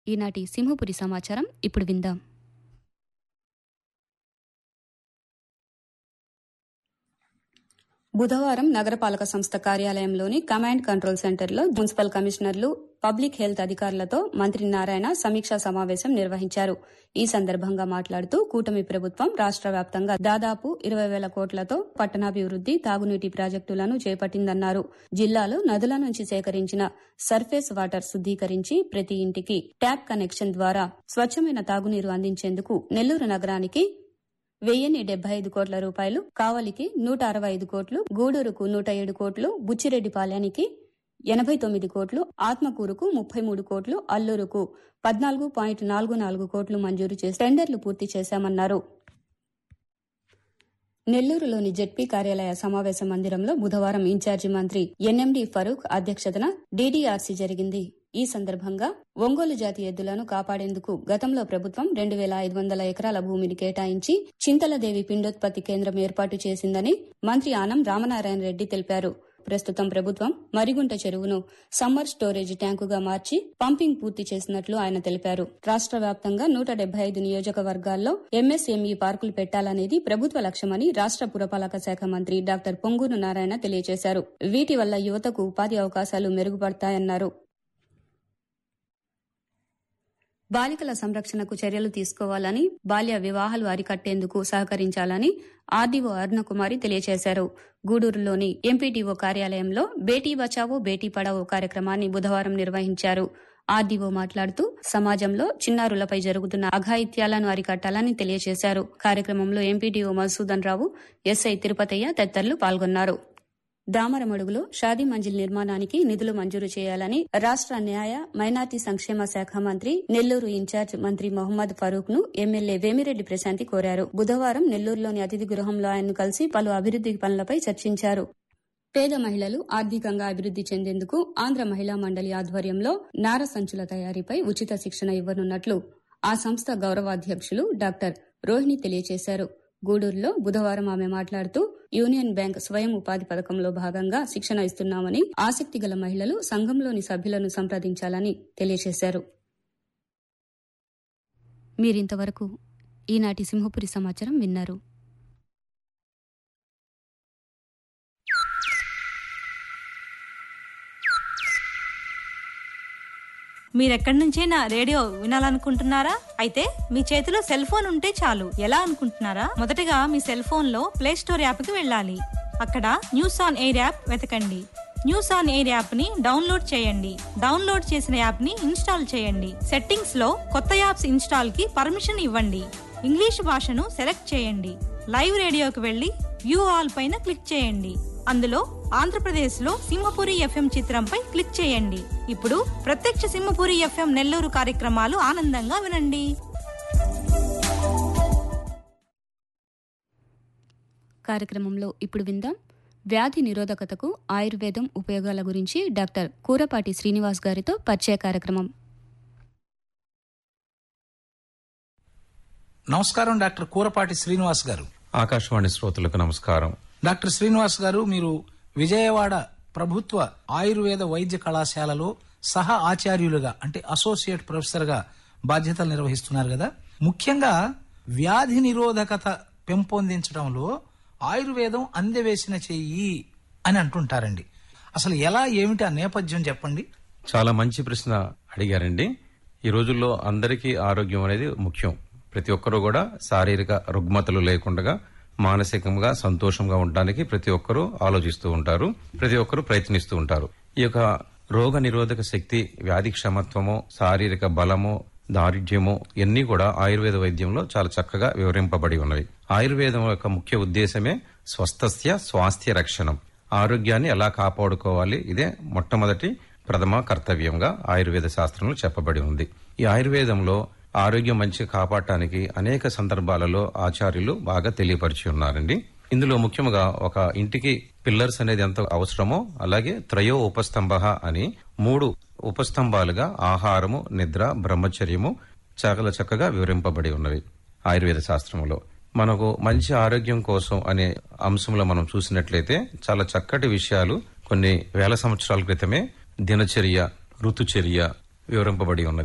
ఈనాటి సింహపురి సమాచారం ఇప్పుడు విందాం బుధవారం నగరపాలక సంస్థ కార్యాలయంలోని కమాండ్ కంట్రోల్ సెంటర్లో మున్సిపల్ కమిషనర్లు పబ్లిక్ హెల్త్ అధికారులతో మంత్రి నారాయణ సమీక్షా సమావేశం నిర్వహించారు ఈ సందర్భంగా మాట్లాడుతూ కూటమి ప్రభుత్వం రాష్ట్ర వ్యాప్తంగా దాదాపు ఇరవై వేల కోట్లతో పట్టణాభివృద్ది తాగునీటి ప్రాజెక్టులను చేపట్టిందన్నారు జిల్లాలో నదుల నుంచి సేకరించిన సర్ఫేస్ వాటర్ శుద్దీకరించి ప్రతి ఇంటికి ట్యాప్ కనెక్షన్ ద్వారా స్వచ్ఛమైన తాగునీరు అందించేందుకు నెల్లూరు నగరానికి వెయ్యిన్ని డెబ్బై ఐదు కోట్ల రూపాయలు కావలికి నూట అరవై ఐదు కోట్లు గూడూరుకు నూట ఏడు కోట్లు బుచ్చిరెడ్డిపాలెనికి ఎనభై తొమ్మిది కోట్లు ఆత్మకూరుకు ముప్పై మూడు కోట్లు అల్లూరుకు పద్నాలుగు పాయింట్ నాలుగు నాలుగు కోట్లు మంజూరు చేసి టెండర్లు పూర్తి చేశామన్నారు నెల్లూరులోని జెడ్పీ కార్యాలయ సమావేశ మందిరంలో బుధవారం ఇన్ఛార్జి మంత్రి ఎన్ఎండి ఫరూక్ అధ్యక్షతన డీడీఆర్సీ జరిగింది ఈ సందర్భంగా ఒంగోలు జాతి ఎద్దులను కాపాడేందుకు గతంలో ప్రభుత్వం రెండు వేల ఐదు వందల ఎకరాల భూమిని కేటాయించి చింతలదేవి పిండోత్పత్తి కేంద్రం ఏర్పాటు చేసిందని మంత్రి ఆనం రామనారాయణ రెడ్డి తెలిపారు ప్రస్తుతం ప్రభుత్వం మరిగుంట చెరువును సమ్మర్ స్టోరేజ్ ట్యాంకుగా మార్చి పంపింగ్ పూర్తి చేసినట్లు ఆయన తెలిపారు రాష్ట్ర వ్యాప్తంగా నూట డెబ్బై ఐదు నియోజకవర్గాల్లో ఎంఎస్ఎంఈ పార్కులు పెట్టాలనేది ప్రభుత్వ లక్ష్యమని రాష్ట్ర పురపాలక శాఖ మంత్రి డాక్టర్ పొంగూరు నారాయణ తెలియజేశారు వీటి వల్ల యువతకు ఉపాధి అవకాశాలు మెరుగుపడతాయన్నారు బాలికల సంరక్షణకు చర్యలు తీసుకోవాలని బాల్య వివాహాలు అరికట్టేందుకు సహకరించాలని ఆర్డీఓ అరుణకుమారి తెలియజేశారు గూడూరులోని ఎంపీటీఓ కార్యాలయంలో బేటీ బచావో బేటీ పడావో కార్యక్రమాన్ని బుధవారం నిర్వహించారు ఆర్డీఓ మాట్లాడుతూ సమాజంలో చిన్నారులపై జరుగుతున్న అఘాయిత్యాలను అరికట్టాలని తెలియజేశారు కార్యక్రమంలో ఎంపీటీఓ మధుసూదన్ రావు ఎస్ఐ తిరుపతయ్య తదితరులు పాల్గొన్నారు దామరమడుగులో షాదీ మంజిల్ నిర్మాణానికి నిధులు మంజూరు చేయాలని రాష్ట్ర న్యాయ మైనార్టీ సంక్షేమ శాఖ మంత్రి నెల్లూరు ఇన్ఛార్జ్ మంత్రి మొహమ్మద్ ఫరూక్ ను ఎమ్మెల్యే వేమిరెడ్డి ప్రశాంతి కోరారు బుధవారం నెల్లూరులోని అతిథి గృహంలో ఆయన్ను కలిసి పలు అభివృద్ది పనులపై చర్చించారు పేద మహిళలు ఆర్థికంగా అభివృద్ది చెందేందుకు ఆంధ్ర మహిళా మండలి ఆధ్వర్యంలో నార సంచుల తయారీపై ఉచిత శిక్షణ ఇవ్వనున్నట్లు ఆ సంస్థ గౌరవాధ్యక్షులు డాక్టర్ రోహిణి తెలియజేశారు గూడూరులో బుధవారం ఆమె మాట్లాడుతూ యూనియన్ బ్యాంక్ స్వయం ఉపాధి పథకంలో భాగంగా శిక్షణ ఇస్తున్నామని ఆసక్తి గల మహిళలు సంఘంలోని సభ్యులను సంప్రదించాలని తెలియజేశారు మీరింతవరకు ఈనాటి సింహపురి సమాచారం విన్నారు మీరెక్కడి నుంచైనా రేడియో వినాలనుకుంటున్నారా అయితే మీ చేతిలో సెల్ ఫోన్ ఉంటే చాలు ఎలా అనుకుంటున్నారా మొదటగా మీ సెల్ ఫోన్ లో ప్లే స్టోర్ యాప్ కి వెళ్ళాలి అక్కడ న్యూస్ ఆన్ ఎయిర్ యాప్ వెతకండి న్యూస్ ఆన్ ఎయిర్ యాప్ ని డౌన్లోడ్ చేయండి డౌన్లోడ్ చేసిన యాప్ ని ఇన్స్టాల్ చేయండి సెట్టింగ్స్ లో కొత్త యాప్స్ ఇన్స్టాల్ కి పర్మిషన్ ఇవ్వండి ఇంగ్లీష్ భాషను సెలెక్ట్ చేయండి లైవ్ రేడియోకి వెళ్లి వ్యూ ఆల్ పైన క్లిక్ చేయండి అందులో ఆంధ్రప్రదేశ్ లో సింహపురి ఎఫ్ఎం చిత్రంపై క్లిక్ చేయండి ఇప్పుడు ప్రత్యక్ష సింహపురి ఎఫ్ఎం నెల్లూరు కార్యక్రమాలు ఆనందంగా వినండి కార్యక్రమంలో ఇప్పుడు విందాం వ్యాధి నిరోధకతకు ఆయుర్వేదం ఉపయోగాల గురించి డాక్టర్ కూరపాటి శ్రీనివాస్ గారితో పరిచయ కార్యక్రమం నమస్కారం డాక్టర్ కూరపాటి శ్రీనివాస్ గారు ఆకాశవాణి శ్రోతలకు నమస్కారం డాక్టర్ శ్రీనివాస్ గారు మీరు విజయవాడ ప్రభుత్వ ఆయుర్వేద వైద్య కళాశాలలో సహ ఆచార్యులుగా అంటే అసోసియేట్ ప్రొఫెసర్ గా బాధ్యతలు నిర్వహిస్తున్నారు కదా ముఖ్యంగా వ్యాధి నిరోధకత పెంపొందించడంలో ఆయుర్వేదం అందవేసిన చెయ్యి అని అంటుంటారండి అసలు ఎలా ఏమిటి ఆ నేపథ్యం చెప్పండి చాలా మంచి ప్రశ్న అడిగారండి ఈ రోజుల్లో అందరికీ ఆరోగ్యం అనేది ముఖ్యం ప్రతి ఒక్కరూ కూడా శారీరక రుగ్మతలు లేకుండా మానసికంగా సంతోషంగా ఉండడానికి ప్రతి ఒక్కరూ ఆలోచిస్తూ ఉంటారు ప్రతి ఒక్కరూ ప్రయత్నిస్తూ ఉంటారు ఈ యొక్క రోగ నిరోధక శక్తి వ్యాధి క్షమత్వము శారీరక బలము దారిద్ర్యము ఇవన్నీ కూడా ఆయుర్వేద వైద్యంలో చాలా చక్కగా వివరింపబడి ఉన్నవి ఆయుర్వేదం యొక్క ముఖ్య ఉద్దేశమే స్వస్థస్య స్వాస్థ్య రక్షణం ఆరోగ్యాన్ని ఎలా కాపాడుకోవాలి ఇదే మొట్టమొదటి ప్రథమ కర్తవ్యంగా ఆయుర్వేద శాస్త్రంలో చెప్పబడి ఉంది ఈ ఆయుర్వేదంలో ఆరోగ్యం మంచిగా కాపాడటానికి అనేక సందర్భాలలో ఆచార్యులు బాగా తెలియపరిచి ఉన్నారండి ఇందులో ముఖ్యంగా ఒక ఇంటికి పిల్లర్స్ అనేది ఎంత అవసరమో అలాగే త్రయో ఉపస్తంభ అని మూడు ఉపస్తంభాలుగా ఆహారము నిద్ర బ్రహ్మచర్యము చాలా చక్కగా వివరింపబడి ఉన్నవి ఆయుర్వేద శాస్త్రంలో మనకు మంచి ఆరోగ్యం కోసం అనే అంశంలో మనం చూసినట్లయితే చాలా చక్కటి విషయాలు కొన్ని వేల సంవత్సరాల క్రితమే దినచర్య ఋతుచర్య వివరింపబడి ఉన్నది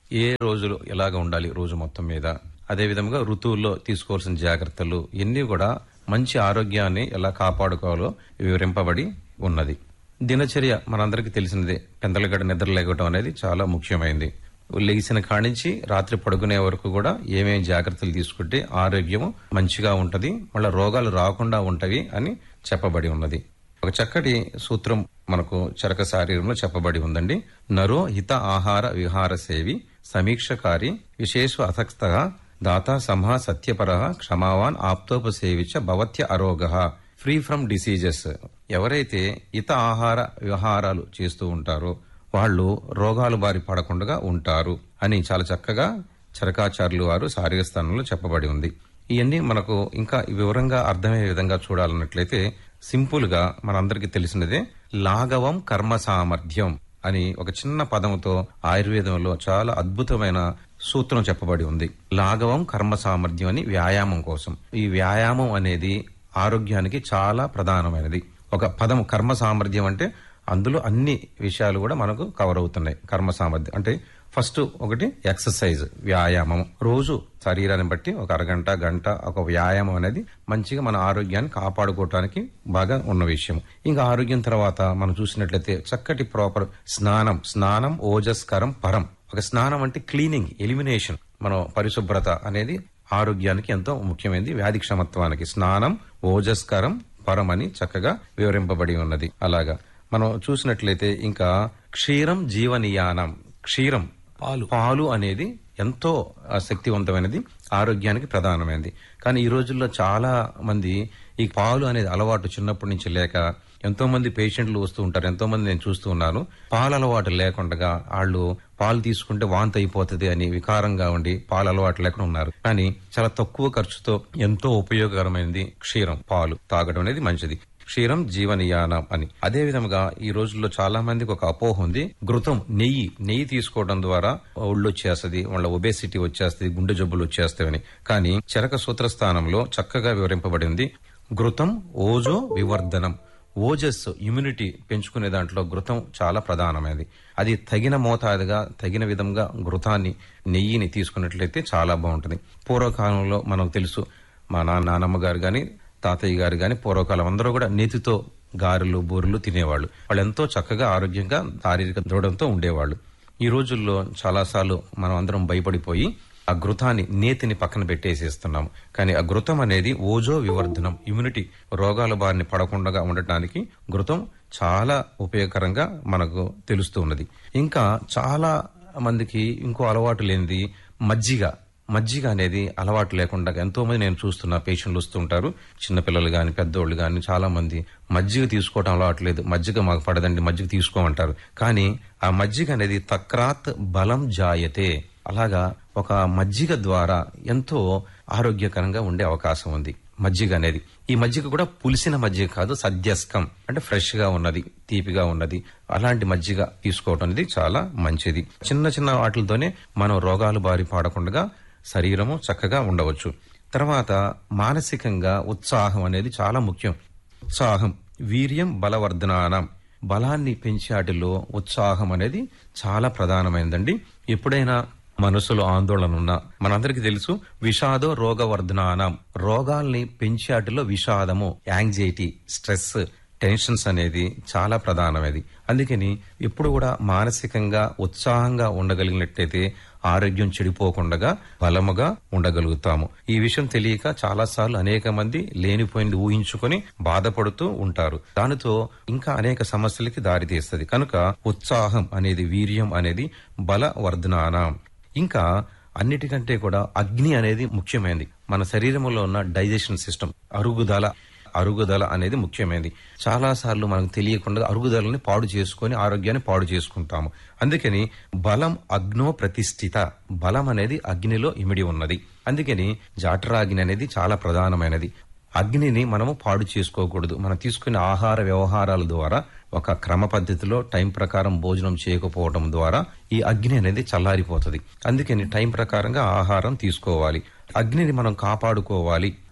ఏ రోజులు ఎలాగ ఉండాలి రోజు మొత్తం మీద అదే విధంగా ఋతువుల్లో తీసుకోవాల్సిన జాగ్రత్తలు ఇవన్నీ కూడా మంచి ఆరోగ్యాన్ని ఎలా కాపాడుకోవాలో వివరింపబడి ఉన్నది దినచర్య మనందరికీ తెలిసినదే పెందలగడ నిద్ర లేకపోవడం అనేది చాలా ముఖ్యమైనది లేచిన కాడించి రాత్రి పడుకునే వరకు కూడా ఏమేమి జాగ్రత్తలు తీసుకుంటే ఆరోగ్యం మంచిగా ఉంటది మళ్ళీ రోగాలు రాకుండా ఉంటవి అని చెప్పబడి ఉన్నది ఒక చక్కటి సూత్రం మనకు చరక శారీరంలో చెప్పబడి ఉందండి నరో హిత ఆహార విహార సేవి సమీక్షకారి విశేష అసక్త దాత సంహ సత్యపర క్షమావాన్ ఆప్తోపసేవిచ భవత్య అరోగ ఫ్రీ ఫ్రమ్ డిసీజెస్ ఎవరైతే హిత ఆహార వ్యవహారాలు చేస్తూ ఉంటారో వాళ్ళు రోగాలు బారి పడకుండా ఉంటారు అని చాలా చక్కగా చరకాచార్యులు వారు శారీర స్థానంలో చెప్పబడి ఉంది ఇవన్నీ మనకు ఇంకా వివరంగా అర్థమయ్యే విధంగా చూడాలన్నట్లయితే సింపుల్ గా మనందరికీ తెలిసినదే లాఘవం కర్మ సామర్థ్యం అని ఒక చిన్న పదంతో ఆయుర్వేదంలో చాలా అద్భుతమైన సూత్రం చెప్పబడి ఉంది లాఘవం కర్మ సామర్థ్యం అని వ్యాయామం కోసం ఈ వ్యాయామం అనేది ఆరోగ్యానికి చాలా ప్రధానమైనది ఒక పదం కర్మ సామర్థ్యం అంటే అందులో అన్ని విషయాలు కూడా మనకు కవర్ అవుతున్నాయి కర్మ సామర్థ్యం అంటే ఫస్ట్ ఒకటి ఎక్సర్సైజ్ వ్యాయామం రోజు శరీరాన్ని బట్టి ఒక అరగంట గంట ఒక వ్యాయామం అనేది మంచిగా మన ఆరోగ్యాన్ని కాపాడుకోవటానికి బాగా ఉన్న విషయం ఇంకా ఆరోగ్యం తర్వాత మనం చూసినట్లయితే చక్కటి ప్రాపర్ స్నానం స్నానం ఓజస్కరం పరం ఒక స్నానం అంటే క్లీనింగ్ ఎలిమినేషన్ మనం పరిశుభ్రత అనేది ఆరోగ్యానికి ఎంతో ముఖ్యమైనది వ్యాధి క్షమత్వానికి స్నానం ఓజస్కరం పరం అని చక్కగా వివరింపబడి ఉన్నది అలాగా మనం చూసినట్లయితే ఇంకా క్షీరం జీవనియానం క్షీరం పాలు పాలు అనేది ఎంతో ఆ, శక్తివంతమైనది ఆరోగ్యానికి ప్రధానమైనది కానీ ఈ రోజుల్లో చాలా మంది ఈ పాలు అనేది అలవాటు చిన్నప్పటి నుంచి లేక ఎంతో మంది పేషెంట్లు వస్తూ ఉంటారు ఎంతో మంది నేను చూస్తూ ఉన్నాను పాలు అలవాటు లేకుండా వాళ్ళు పాలు తీసుకుంటే వాంతి అయిపోతుంది అని వికారంగా ఉండి పాలు అలవాటు లేకుండా ఉన్నారు కానీ చాలా తక్కువ ఖర్చుతో ఎంతో ఉపయోగకరమైనది క్షీరం పాలు తాగడం అనేది మంచిది క్షీరం జీవనియానం అని అదే విధంగా ఈ రోజుల్లో చాలా మందికి ఒక అపోహ ఉంది ఘృతం నెయ్యి నెయ్యి తీసుకోవడం ద్వారా ఒళ్ళు వచ్చేస్తుంది వాళ్ళ ఒబేసిటీ వచ్చేస్తుంది గుండె జబ్బులు వచ్చేస్తాయని కానీ చరక సూత్రస్థానంలో చక్కగా వివరింపబడింది ఘృతం ఓజో వివర్ధనం ఓజస్ ఇమ్యూనిటీ పెంచుకునే దాంట్లో ఘృతం చాలా ప్రధానమైనది అది తగిన మోతాదుగా తగిన విధంగా ఘృతాన్ని నెయ్యిని తీసుకున్నట్లయితే చాలా బాగుంటుంది పూర్వకాలంలో మనకు తెలుసు మా నాన్న నానమ్మ గారు గాని తాతయ్య గారు గాని పూర్వకాలం అందరూ కూడా నేతితో గారెలు బూరెలు తినేవాళ్ళు వాళ్ళు ఎంతో చక్కగా ఆరోగ్యంగా శారీరక దృఢంతో ఉండేవాళ్ళు ఈ రోజుల్లో చాలాసార్లు మనం అందరం భయపడిపోయి ఆ ఘృతాన్ని నేతిని పక్కన పెట్టేసేస్తున్నాము కానీ ఆ ఘృతం అనేది ఓజో వివర్ధనం ఇమ్యూనిటీ రోగాల బారిన పడకుండా ఉండటానికి ఘృతం చాలా ఉపయోగకరంగా మనకు తెలుస్తూ ఉన్నది ఇంకా చాలా మందికి ఇంకో అలవాటు లేనిది మజ్జిగ మజ్జిగ అనేది అలవాటు లేకుండా ఎంతో మంది నేను చూస్తున్న పేషెంట్లు వస్తుంటారు చిన్నపిల్లలు గాని పెద్దోళ్ళు గాని చాలా మంది మజ్జిగ తీసుకోవడం అలవాటు లేదు మజ్జిగ మాకు పడదండి మజ్జిగ తీసుకోమంటారు కానీ ఆ మజ్జిగ అనేది తక్రాత్ బలం జాయతే అలాగా ఒక మజ్జిగ ద్వారా ఎంతో ఆరోగ్యకరంగా ఉండే అవకాశం ఉంది మజ్జిగ అనేది ఈ మజ్జిగ కూడా పులిసిన మజ్జిగ కాదు సద్యస్కం అంటే ఫ్రెష్ గా ఉన్నది తీపిగా ఉన్నది అలాంటి మజ్జిగ తీసుకోవడం అనేది చాలా మంచిది చిన్న చిన్న వాటితోనే మనం రోగాలు బారి పాడకుండా శరీరము చక్కగా ఉండవచ్చు తర్వాత మానసికంగా ఉత్సాహం అనేది చాలా ముఖ్యం ఉత్సాహం వీర్యం బలవర్ధనానం బలాన్ని పెంచాటిలో ఉత్సాహం అనేది చాలా ప్రధానమైనదండి ఎప్పుడైనా మనసులో ఆందోళన ఉన్నా మనందరికీ తెలుసు విషాదో రోగవర్ధనానం రోగాల్ని పెంచాటిలో విషాదము యాంగ్జైటీ స్ట్రెస్ టెన్షన్స్ అనేది చాలా ప్రధానమైనది అందుకని ఎప్పుడు కూడా మానసికంగా ఉత్సాహంగా ఉండగలిగినట్టయితే ఆరోగ్యం చెడిపోకుండా బలముగా ఉండగలుగుతాము ఈ విషయం తెలియక చాలా సార్లు అనేక మంది లేనిపోయింది ఊహించుకొని బాధపడుతూ ఉంటారు దానితో ఇంకా అనేక సమస్యలకి దారితీస్తుంది కనుక ఉత్సాహం అనేది వీర్యం అనేది బల వర్ధనానం ఇంకా అన్నిటికంటే కూడా అగ్ని అనేది ముఖ్యమైనది మన శరీరంలో ఉన్న డైజెషన్ సిస్టమ్ అరుగుదల అరుగుదల అనేది ముఖ్యమైనది చాలా సార్లు మనకు తెలియకుండా అరుగుదలని పాడు చేసుకొని ఆరోగ్యాన్ని పాడు చేసుకుంటాము అందుకని బలం అగ్నో ప్రతిష్ఠిత బలం అనేది అగ్నిలో ఇమిడి ఉన్నది అందుకని జాఠరాగ్ని అనేది చాలా ప్రధానమైనది అగ్నిని మనము పాడు చేసుకోకూడదు మనం తీసుకునే ఆహార వ్యవహారాల ద్వారా ఒక క్రమ పద్ధతిలో టైం ప్రకారం భోజనం చేయకపోవడం ద్వారా ఈ అగ్ని అనేది చల్లారిపోతుంది అందుకని టైం ప్రకారంగా ఆహారం తీసుకోవాలి అగ్నిని మనం కాపాడుకోవాలి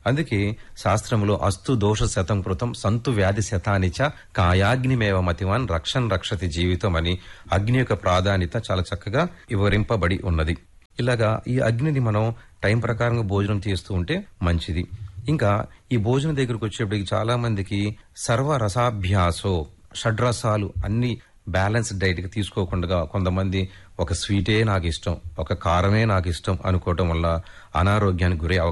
అందుకే శాస్త్రములో అస్తు దోష శతం కృతం సంతు వ్యాధి శతానిచ కాయాగ్నిమేవ మతివాన్ రక్షన్ రక్షతి జీవితం అని అగ్ని యొక్క ప్రాధాన్యత చాలా చక్కగా వివరింపబడి ఉన్నది ఇలాగా ఈ అగ్నిని మనం టైం ప్రకారంగా భోజనం చేస్తూ ఉంటే మంచిది ఇంకా ఈ భోజనం దగ్గరకు వచ్చేప్పటికి చాలా మందికి సర్వ రసాభ్యాసో షడ్రసాలు అన్ని బ్యాలెన్స్ డైట్ గా తీసుకోకుండా కొంతమంది ఒక స్వీటే నాకు ఇష్టం ఒక కారమే నాకు ఇష్టం అనుకోవటం వల్ల అనారోగ్యానికి గురే